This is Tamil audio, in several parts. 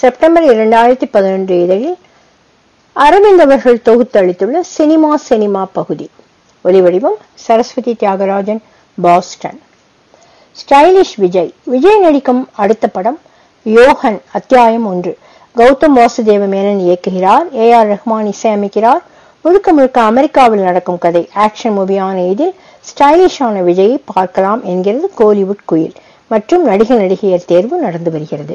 செப்டம்பர் இரண்டாயிரத்தி பதினொன்று இதழில் அரவிந்த் அவர்கள் தொகுத்தளித்துள்ள சினிமா சினிமா பகுதி ஒலிவடிவம் சரஸ்வதி தியாகராஜன் பாஸ்டன் ஸ்டைலிஷ் விஜய் விஜய் நடிக்கும் அடுத்த படம் யோகன் அத்தியாயம் ஒன்று கௌதம் வாசுதேவ மேனன் இயக்குகிறார் ஏ ஆர் ரஹ்மான் இசையமைக்கிறார் முழுக்க முழுக்க அமெரிக்காவில் நடக்கும் கதை ஆக்ஷன் மூவியான இதில் ஸ்டைலிஷான விஜயை பார்க்கலாம் என்கிறது கோலிவுட் குயில் மற்றும் நடிகர் நடிகையர் தேர்வு நடந்து வருகிறது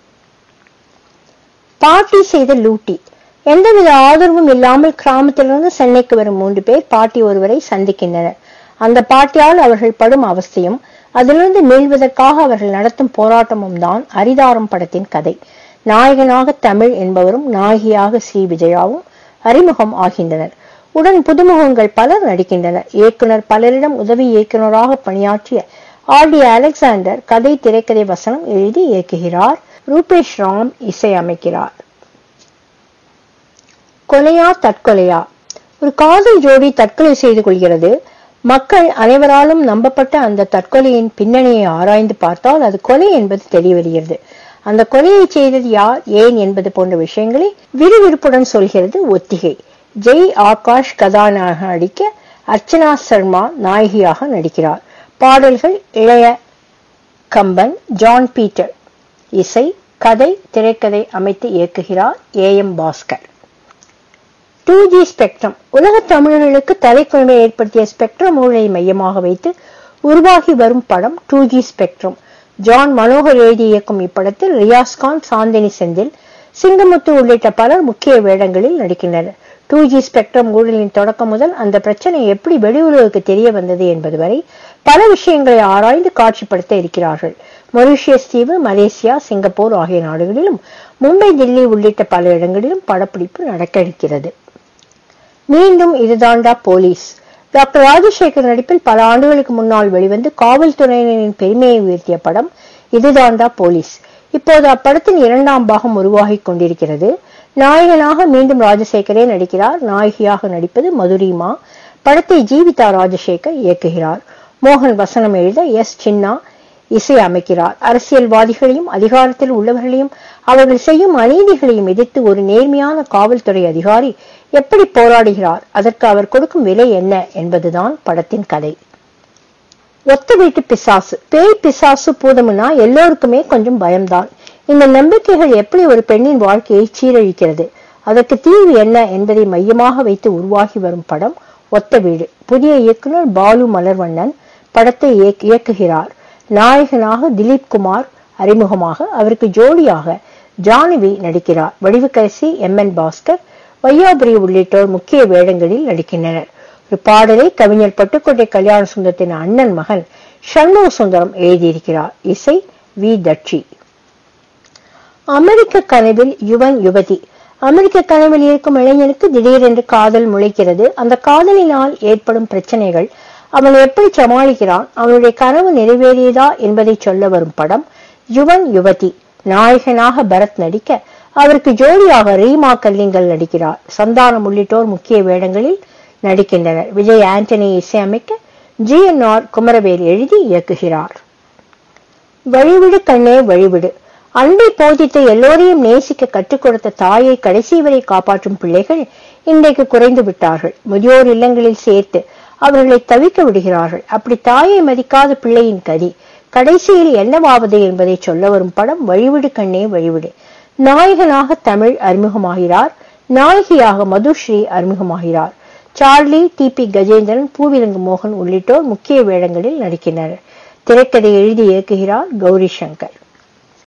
பாட்டி செய்த லூட்டி எந்தவித ஆதரவும் இல்லாமல் கிராமத்திலிருந்து சென்னைக்கு வரும் மூன்று பேர் பாட்டி ஒருவரை சந்திக்கின்றனர் அந்த பாட்டியால் அவர்கள் படும் அவஸ்தையும் அதிலிருந்து மீள்வதற்காக அவர்கள் நடத்தும் போராட்டமும் தான் அரிதாரம் படத்தின் கதை நாயகனாக தமிழ் என்பவரும் நாயகியாக ஸ்ரீ விஜயாவும் அறிமுகம் ஆகின்றனர் உடன் புதுமுகங்கள் பலர் நடிக்கின்றனர் இயக்குனர் பலரிடம் உதவி இயக்குனராக பணியாற்றிய ஆர் டி அலெக்சாண்டர் கதை திரைக்கதை வசனம் எழுதி இயக்குகிறார் ரூபேஷ் ராம் இசையமைக்கிறார் கொலையா தற்கொலையா ஒரு காதல் ஜோடி தற்கொலை செய்து கொள்கிறது மக்கள் அனைவராலும் நம்பப்பட்ட அந்த தற்கொலையின் பின்னணியை ஆராய்ந்து பார்த்தால் அது கொலை என்பது தெரிய வருகிறது அந்த கொலையை செய்தது யார் ஏன் என்பது போன்ற விஷயங்களை விறுவிறுப்புடன் சொல்கிறது ஒத்திகை ஜெய் ஆகாஷ் கதாநாயக நடிக்க அர்ச்சனா சர்மா நாயகியாக நடிக்கிறார் பாடல்கள் இளைய கம்பன் ஜான் பீட்டர் இசை கதை திரைக்கதை அமைத்து இயக்குகிறார் A M Bhaskar two G spectrum உலக தமிழர்களுக்கு தலைக்குழமை ஏற்படுத்திய ஸ்பெக்ட்ரம் ஊழலை மையமாக வைத்து உருவாகி வரும் படம் two G spectrum John Manohar எழுதி இயக்கும் இப்படத்தில் ரியாஸ்கான் சாந்தினி செந்தில் சிங்கமுத்து உள்ளிட்ட பலர் முக்கிய வேடங்களில் நடிக்கின்றனர் டூ ஜி ஸ்பெக்ட்ரம் ஊழலின் தொடக்கம் முதல் அந்த பிரச்சனை எப்படி வெளி உலகுக்கு தெரிய வந்தது என்பது வரை பல விஷயங்களை ஆராய்ந்து காட்சிப்படுத்த இருக்கிறார்கள் மொரிஷியஸ் தீவு மலேசியா சிங்கப்பூர் ஆகிய நாடுகளிலும் மும்பை தில்லி உள்ளிட்ட பல இடங்களிலும் படப்பிடிப்பு நடக்க இருக்கிறது மீண்டும் இதுதாண்டா போலீஸ் டாக்டர் ராஜசேகர் நடிப்பில் பல ஆண்டுகளுக்கு முன்னால் வெளிவந்து காவல்துறையினரின் பெருமையை உயர்த்திய படம் இதுதாண்டா போலீஸ் இப்போது அப்படத்தின் இரண்டாம் பாகம் உருவாகி கொண்டிருக்கிறது நாயகனாக மீண்டும் ராஜசேகரே நடிக்கிறார் நாயகியாக நடிப்பது மதுரிமா படத்தை ஜீவிதா ராஜசேகர் இயக்குகிறார் மோகன் வசனம் எழுத எஸ் சின்னா இசை அமைக்கிறார் அரசியல்வாதிகளையும் அதிகாரத்தில் உள்ளவர்களையும் அவர்கள் செய்யும் அநீதிகளையும் எதிர்த்து ஒரு நேர்மையான காவல்துறை அதிகாரி எப்படி போராடுகிறார் அதற்கு அவர் கொடுக்கும் விலை என்ன என்பதுதான் படத்தின் கதை ஒத்த வீட்டு பிசாசு பேய் பிசாசு பூதம்னா எல்லோருக்குமே கொஞ்சம் பயம்தான் இந்த நம்பிக்கைகள் எப்படி ஒரு பெண்ணின் வாழ்க்கையை சீரழிக்கிறது அதற்கு தீர்வு என்ன என்பதை மையமாக வைத்து உருவாகி வரும் படம் ஒத்த வீடு புதிய இயக்குனர் பாலு மலர்வண்ணன் படத்தை இயக்குகிறார் நாயகனாக திலீப் குமார் அறிமுகமாக அவருக்கு ஜோடியாக ஜானவி நடிக்கிறார் வடிவுக்கரசி எம் என் பாஸ்கர் வையாபுரி உள்ளிட்டோர் முக்கிய வேடங்களில் நடிக்கின்றனர் ஒரு பாடலை கவிஞர் பட்டுக்கோட்டை கல்யாண சுந்தரத்தின் அண்ணன் மகன் சண்முக சுந்தரம் எழுதியிருக்கிறார் இசை வி தட்சி அமெரிக்க கனவில் யுவன் யுவதி அமெரிக்க கனவில் இருக்கும் இளைஞனுக்கு திடீரென்று காதல் முளைக்கிறது அந்த காதலினால் ஏற்படும் பிரச்சனைகள் அவன் எப்படி சமாளிக்கிறான் அவனுடைய கனவு நிறைவேறியதா என்பதை சொல்ல வரும் படம் யுவன் யுவதி நாயகனாக பரத் நடிக்க அவருக்கு ஜோடியாக ரீமா கல்லிங்கல் நடிக்கிறார் சந்தானம் உள்ளிட்டோர் முக்கிய வேடங்களில் நடிக்கின்றனர் விஜய் ஆண்டனி இசையமைக்க ஜி என் ஆர் குமரவேல் எழுதி இயக்குகிறார் வழிவிடு கண்ணே வழிவிடு அன்பை போதித்து எல்லோரையும் நேசிக்க கற்றுக் கொடுத்த தாயை கடைசி வரை காப்பாற்றும் பிள்ளைகள் இன்றைக்கு குறைந்து விட்டார்கள் முதியோர் இல்லங்களில் சேர்த்து அவர்களை தவிக்க விடுகிறார்கள் அப்படி தாயை மதிக்காத பிள்ளையின் கதி கடைசியில் என்னவாவது என்பதை சொல்ல வரும் படம் வழிவிடு கண்ணே வழிவிடு நாயகனாக தமிழ் அறிமுகமாகிறார் நாயகியாக மதுஸ்ரீ அறிமுகமாகிறார் சார்லி டி பி கஜேந்திரன் பூவிலங்கு மோகன் உள்ளிட்டோர் முக்கிய வேடங்களில் நடிக்கின்றனர் திரைக்கதை எழுதி இயக்குகிறார் கௌரி சங்கர்